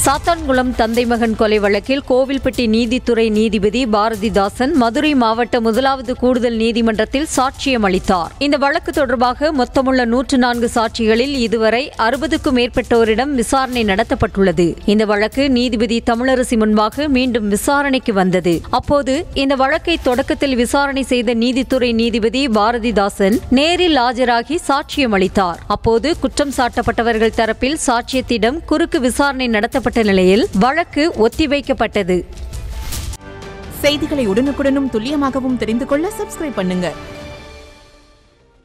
சாத்தான்குளம் தந்தை மகன் கொலை வழக்கில் கோவில்பட்டி நீதித்துறை நீதிபதி பாரதிதாசன் மதுரை மாவட்ட முதலாவது கூடுதல் நீதிமன்றத்தில் சாட்சியம் அளித்தார் இந்த வழக்கு தொடர்பாக மொத்தமுள்ள நூற்று நான்கு சாட்சிகளில் இதுவரை அறுபதுக்கும் மேற்பட்டோரிடம் விசாரணை நடத்தப்பட்டுள்ளது இந்த வழக்கு நீதிபதி தமிழரசி முன்பாக மீண்டும் விசாரணைக்கு வந்தது அப்போது இந்த வழக்கை தொடக்கத்தில் விசாரணை செய்த நீதித்துறை நீதிபதி பாரதிதாசன் நேரில் ஆஜராகி சாட்சியம் அளித்தார் அப்போது குற்றம் சாட்டப்பட்டவர்கள் தரப்பில் சாட்சியத்திடம் குறுக்கு விசாரணை நடத்தப்பட்ட நிலையில் வழக்கு ஒத்திவைக்கப்பட்டது செய்திகளை உடனுக்குடனும் துல்லியமாகவும் தெரிந்து கொள்ள சப்ஸ்கிரைப் பண்ணுங்க